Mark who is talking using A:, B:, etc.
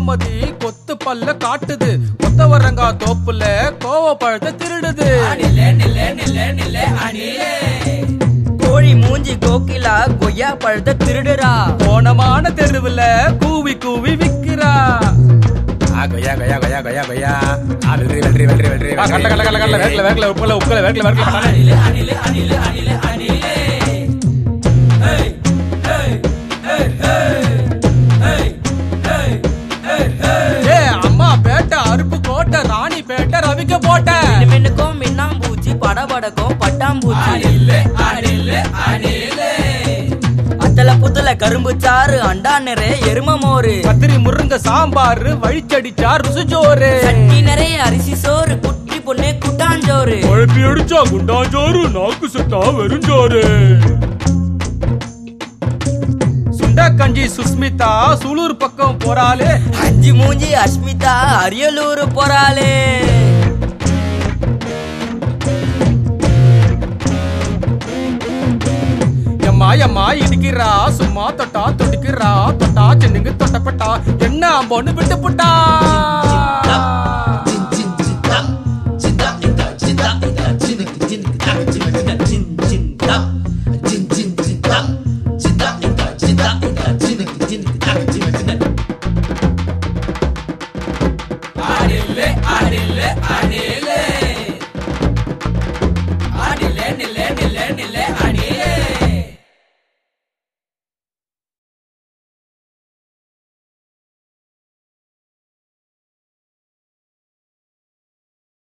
A: கோமதி கொத்து பல்ல காட்டுது கொத்தவரங்கா தோப்புல கோவப்பழத்தை திருடுது
B: கோழி மூஞ்சி கோகிலா கொய்யா பழத்தை திருடுறா
A: கோணமான தெருவுல கூவி கூவி விக்கிறா ஆ, கொய்யா கொய்யா கொய்யா கொய்யா கொய்யா ஆ, வெற்றி வெற்றி வெற்றி வெற்றி கடல கடல கடல கடல வேர்க்கல வேர்க்கல உப்புல உப்புல வேர்க்கல வேர்க்கல ஏ அம்மா பேட்டை அருப்பு கோட்டை ராணி பேட்டை ரவிக்க போட்ட
B: மின்னுக்கும் மின்னாம்பூச்சி படபடக்கும் பட்டாம்பூச்சி அத்தல புத்தல கரும்பு சாறு அண்டா நிறைய எரும மோரு
A: கத்திரி முருங்க சாம்பார் வழிச்சடிச்சா ருசுச்சோறு
B: சட்டி நிறைய அரிசி சோறு குட்டி பொண்ணு குட்டாஞ்சோறு
A: குழப்பி அடிச்சா குண்டாஞ்சோறு நாக்கு சுட்டா வெறுஞ்சோறு சுண்டக்கஞ்சி சுஸ்மிதா சூலூர் பக்கம் போறாளே
B: அஞ்சு மூஞ்சி அஸ்மிதா அரியலூர் போறாளே
A: எம்மா எம்மா இடிக்கிறா சும்மா தொட்டா தொடிக்கிறா தொட்டா சின்னுங்க தொட்டப்பட்டா என்ன அம்போன்னு விட்டு புட்டா